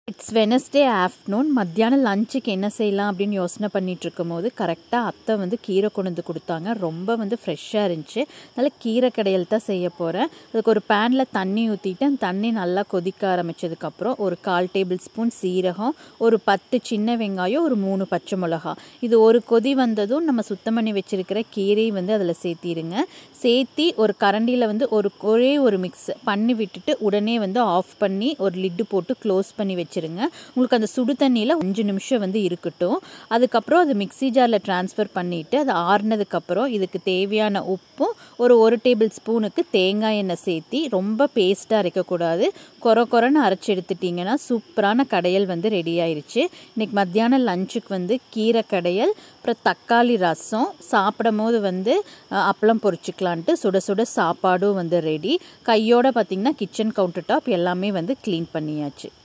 it's Wednesday afternoon மத்தியானம் லஞ்சுக்கு என்ன செய்யலாம் அப்படின்னு யோசனை பண்ணிட்டு இருக்கும்போது கரெக்டாக அத்தை வந்து கீரை கொண்டு வந்து கொடுத்தாங்க ரொம்ப வந்து ஃப்ரெஷ்ஷாக இருந்துச்சு அதனால் கீரை கடையில் தான் செய்ய போகிறேன் அதுக்கு ஒரு பேனில் தண்ணி ஊற்றிட்டு அந்த தண்ணி நல்லா கொதிக்க ஆரம்பித்ததுக்கப்புறம் ஒரு கால் டேபிள் ஸ்பூன் சீரகம் ஒரு பத்து சின்ன வெங்காயம் ஒரு மூணு பச்சை மிளகா இது ஒரு கொதி வந்ததும் நம்ம சுத்தம் பண்ணி வச்சுருக்கிற கீரையை வந்து அதில் சேர்த்திடுங்க சேர்த்தி ஒரு கரண்டியில் வந்து ஒரு ஒரே ஒரு மிக்ஸ் பண்ணி விட்டுட்டு உடனே வந்து ஆஃப் பண்ணி ஒரு லிட்டு போட்டு க்ளோஸ் பண்ணி வச்சுருங்க உங்களுக்கு அந்த சுடு தண்ணியில் அஞ்சு நிமிஷம் வந்து இருக்கட்டும் அதுக்கப்புறம் அது மிக்ஸி ஜாரில் ட்ரான்ஸ்ஃபர் பண்ணிவிட்டு அது ஆறுனதுக்கப்புறம் இதுக்கு தேவையான உப்பும் ஒரு ஒரு டேபிள் ஸ்பூனுக்கு தேங்காய் எண்ணெய் சேர்த்தி ரொம்ப பேஸ்ட்டாக அரைக்கக்கூடாது கொர கொரன்னு அரைச்சி எடுத்துட்டிங்கன்னா சூப்பரான கடையல் வந்து ரெடி ஆயிருச்சு இன்றைக்கி மத்தியானம் லஞ்சுக்கு வந்து கீரை கடையல் அப்புறம் தக்காளி ரசம் சாப்பிடும் போது வந்து அஹ், அப்பளம் பொரிச்சுக்கலான்ட்டு சுட சுட சாப்பாடும் வந்து ரெடி கையோட பார்த்திங்கன்னா கிச்சன் கவுண்டர் டாப் எல்லாமே வந்து க்ளீன் பண்ணியாச்சு